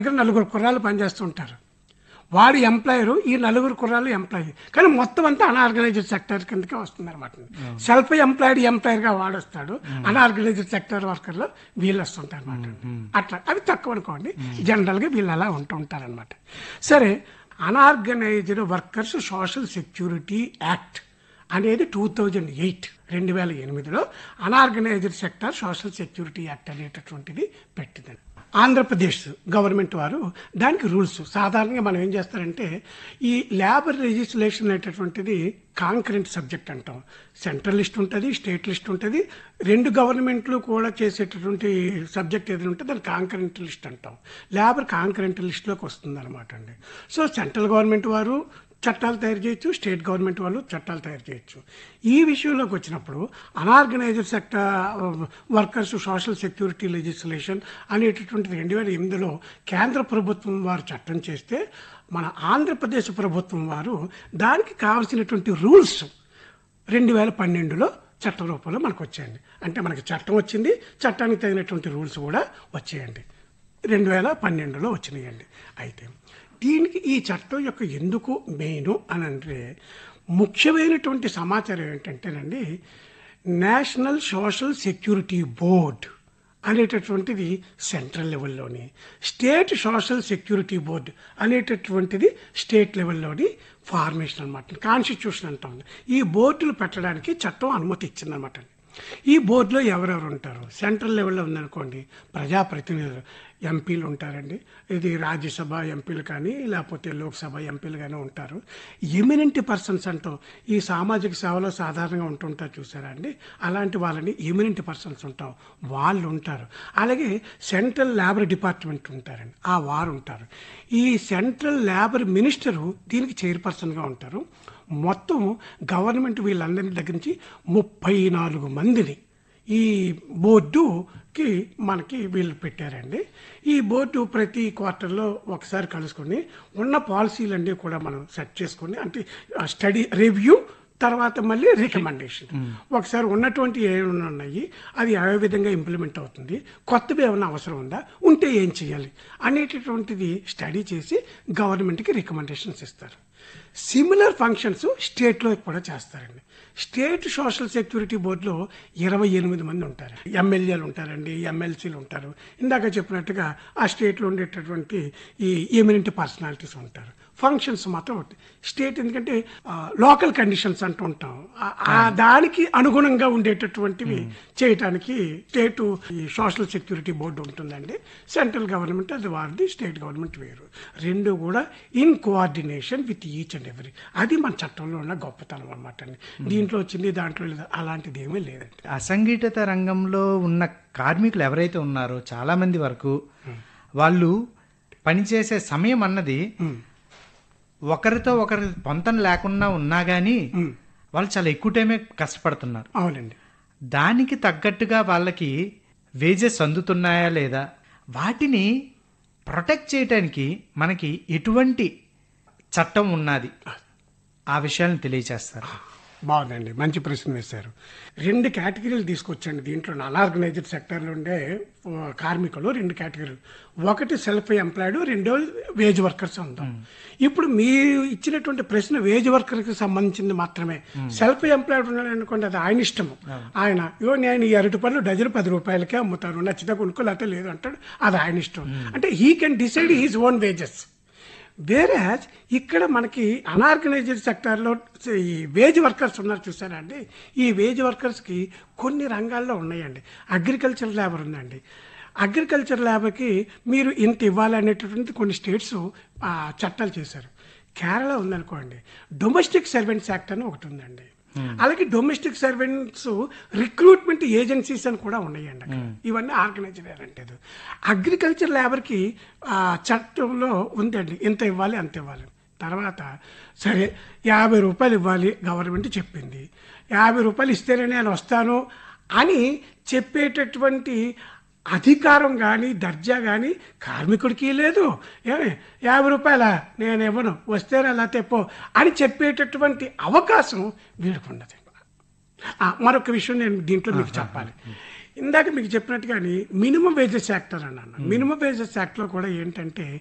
దగ్గర నలుగురు కుర్రాళ్ళు పనిచేస్తుంటారు వాడు ఎంప్లాయరు ఈ నలుగురు కుర్రాళ్ళు ఎంప్లాయీ కానీ మొత్తం అంతా అన్ఆర్గనైజ్డ్ సెక్టర్ కిందకే వస్తుంది అనమాట సెల్ఫ్ ఎంప్లాయిడ్ ఎంప్లాయర్గా వాడు వస్తాడు అన్ఆర్గనైజ్డ్ సెక్టర్ వర్కర్లో వీళ్ళు వస్తుంటారు అనమాట అట్లా అవి తక్కువ అనుకోండి జనరల్గా వీళ్ళు అలా ఉంటూ ఉంటారనమాట సరే unorganised workers social security act అనేది టూ థౌజండ్ ఎయిట్ రెండు వేల ఎనిమిదిలో unorganised sector social security act అనేటటువంటిది పెట్టిందండి ఆంధ్రప్రదేశ్ గవర్నమెంట్ వారు దానికి రూల్స్ సాధారణంగా మనం ఏం చేస్తారంటే ఈ లేబర్ లెజిస్లేషన్ అనేటటువంటిది కాంకరెంట్ సబ్జెక్ట్ అంటాం సెంట్రల్ లిస్ట్ ఉంటుంది స్టేట్ లిస్ట్ ఉంటుంది రెండు గవర్నమెంట్లు కూడా చేసేటటువంటి సబ్జెక్ట్ ఏదైనా ఉంటే దాన్ని కాంకరెంట్ లిస్ట్ అంటాం లేబర్ కాంకరెంట్ లిస్ట్లోకి వస్తుంది అనమాట అండి సో సెంట్రల్ గవర్నమెంట్ వారు చట్టాలు తయారు చేయొచ్చు స్టేట్ గవర్నమెంట్ వాళ్ళు చట్టాలు తయారు చేయొచ్చు ఈ విషయంలోకి వచ్చినప్పుడు unorganised sector workers social security legislation అనేటటువంటిది రెండు వేల ఎనిమిదిలో కేంద్ర ప్రభుత్వం వారు చట్టం చేస్తే మన ఆంధ్రప్రదేశ్ ప్రభుత్వం వారు దానికి కావాల్సినటువంటి రూల్స్ రెండు వేల పన్నెండులో చట్ట రూపంలో మనకు వచ్చాయండి అంటే మనకి చట్టం వచ్చింది చట్టానికి తగినటువంటి రూల్స్ కూడా వచ్చాయండి రెండు వేల పన్నెండులో వచ్చినాయండి అయితే దీనికి ఈ చట్టం యొక్క ఎందుకు మెయిన్ అని అంటే ముఖ్యమైనటువంటి సమాచారం ఏంటంటేనండి నేషనల్ సోషల్ సెక్యూరిటీ బోర్డ్ అనేటటువంటిది సెంట్రల్ లెవెల్లోని స్టేట్ సోషల్ సెక్యూరిటీ బోర్డు అనేటటువంటిది స్టేట్ లెవెల్లోని ఫార్మేషన్ అనమాట కాన్స్టిట్యూషన్ అంటాం ఈ బోర్డులు పెట్టడానికి చట్టం అనుమతి ఇచ్చిందనమాట ఈ బోర్డులో ఎవరెవరు ఉంటారు సెంట్రల్ లెవెల్లో ఉందనుకోండి ప్రజాప్రతినిధులు ఎంపీలు ఉంటారండి ఇది రాజ్యసభ ఎంపీలు కానీ లేకపోతే లోక్సభ ఎంపీలు కానీ ఉంటారు ఎమినెంట్ పర్సన్స్ అంటాం ఈ సామాజిక సేవలో సాధారణంగా ఉంటుంటారు చూసారా అండి అలాంటి వాళ్ళని ఎమినెంట్ పర్సన్స్ ఉంటాం వాళ్ళు ఉంటారు అలాగే సెంట్రల్ లేబర్ డిపార్ట్మెంట్ ఉంటారండి ఆ వారు ఉంటారు ఈ సెంట్రల్ లేబర్ మినిస్టరు దీనికి చైర్పర్సన్గా ఉంటారు మొత్తం గవర్నమెంట్ వీళ్ళందరి దగ్గర నుంచి ముప్పై నాలుగు మందిని ఈ బోర్డుకి మనకి వీళ్ళు పెట్టారండి ఈ బోర్డు ప్రతి క్వార్టర్లో ఒకసారి కలుసుకొని ఉన్న పాలసీలన్నీ కూడా మనం సెట్ చేసుకొని అంటే స్టడీ రివ్యూ తర్వాత మళ్ళీ రికమెండేషన్ ఒకసారి ఉన్నటువంటి ఏమైనా ఉన్నాయి అది ఏ విధంగా ఇంప్లిమెంట్ అవుతుంది కొత్తవి ఏమైనా అవసరం ఉందా ఉంటే ఏం చేయాలి అనేటటువంటిది స్టడీ చేసి గవర్నమెంట్కి రికమెండేషన్స్ ఇస్తారు సిమిలర్ ఫంక్షన్స్ స్టేట్లో కూడా చేస్తారండి స్టేట్ సోషల్ సెక్యూరిటీ బోర్డులో ఇరవై ఎనిమిది మంది ఉంటారు ఎమ్మెల్యేలు ఉంటారండి ఎమ్మెల్సీలు ఉంటారు ఇందాక చెప్పినట్టుగా ఆ స్టేట్లో ఉండేటటువంటి ఈ ఎమినెంట్ పర్సనాలిటీస్ ఉంటారు ఫంక్షన్స్ మాత్రం ఉంటాయి స్టేట్ ఎందుకంటే లోకల్ కండిషన్స్ అంటూ ఉంటాం ఆ- ఆ దానికి అనుగుణంగా ఉండేటటువంటివి చేయటానికి స్టేట్ ఈ సోషల్ సెక్యూరిటీ బోర్డు ఉంటుందండి సెంట్రల్ గవర్నమెంట్ అది వారిది స్టేట్ గవర్నమెంట్ వేరు రెండు కూడా in coordination with each and every అది మన చట్టంలో ఉన్న గొప్పతనం అనమాట అండి దీంట్లో వచ్చింది దాంట్లో లేదు అలాంటిది ఏమీ లేదండి అసంఘటిత రంగంలో ఉన్న కార్మికులు ఎవరైతే ఉన్నారో చాలా మంది వరకు వాళ్ళు పనిచేసే సమయం అన్నది ఒకరితో ఒకరి పొంతన లేకుండా ఉన్నా కానీ వాళ్ళు చాలా ఎక్కువ టైమే కష్టపడుతున్నారు అవునండి దానికి తగ్గట్టుగా వాళ్ళకి వేజెస్ అందుతున్నాయా లేదా వాటిని ప్రొటెక్ట్ చేయడానికి మనకి ఎటువంటి చట్టం ఉన్నది ఆ విషయాలను తెలియచేస్తారు బాగుందండి మంచి ప్రశ్న వేశారు రెండు కేటగిరీలు తీసుకొచ్చండి దీంట్లో అన్ఆర్గనైజ్డ్ సెక్టర్లో ఉండే ఆ, కార్మికులు రెండు కేటగిరీలు ఒకటి సెల్ఫ్ ఎంప్లాయిడ్ రెండో వేజ్ వర్కర్స్ ఉందాం ఇప్పుడు మీరు ఇచ్చినటువంటి ప్రశ్న వేజ్ వర్కర్కి సంబంధించింది మాత్రమే సెల్ఫ్ ఎంప్లాయిడ్ ఉన్నాడు అనుకోండి అది ఆయన ఇష్టము ఆయన ఇగో నేను ఈ అరటి పళ్ళు డజన్ పది రూపాయలకే అమ్ముతాను నచ్చితే కొనుక్కో లేకపోతే లేదు అంటాడు అది ఆయన ఇష్టం అంటే he can decide his own wages వేరేజ్ ఇక్కడ మనకి అనార్గనైజ్డ్ సెక్టార్లో ఈ వేజ్ వర్కర్స్ ఉన్నారు చూసారా అండి ఈ వేజ్ వర్కర్స్కి కొన్ని రంగాల్లో ఉన్నాయండి అగ్రికల్చర్ లేబర్ ఉందండి అగ్రికల్చర్ లేబర్కి మీరు ఇంత ఇవ్వాలి అనేటటువంటి కొన్ని స్టేట్స్ చట్టాలు చేశారు కేరళ ఉందనుకోండి డొమెస్టిక్ సర్వెంట్స్ యాక్ట్ అని ఒకటి ఉందండి అలాగే డొమెస్టిక్ సర్వెంట్స్ రిక్రూట్మెంట్ ఏజెన్సీస్ అని కూడా ఉన్నాయండి అక్కడ. ఇవన్నీ ఆర్గనైజ్డ్ అంటే అగ్రికల్చర్ లేబర్కి ఆ, చట్టంలో ఉందండి ఇంత ఇవ్వాలి అంత ఇవ్వాలి తర్వాత సరే యాభై రూపాయలు ఇవ్వాలి గవర్నమెంట్ చెప్పింది యాభై రూపాయలు ఇస్తేనే నేను వస్తాను అని చెప్పేటటువంటి అధికారం కానీ దర్జా కానీ కార్మికుడికి లేదు ఏమి యాభై రూపాయల నేను ఇవ్వను వస్తేనే అలా తెప్పో అని చెప్పేటటువంటి అవకాశం వీడికి ఉండదు ఆ, మరొక విషయం నేను దీంట్లో మీకు చెప్పాలి ఇందాక మీకు చెప్పినట్టుగాని మినిమం వేజెస్ యాక్టర్ అన్నాను మినిమం వేజెస్ యాక్ట్లో కూడా ఏంటంటే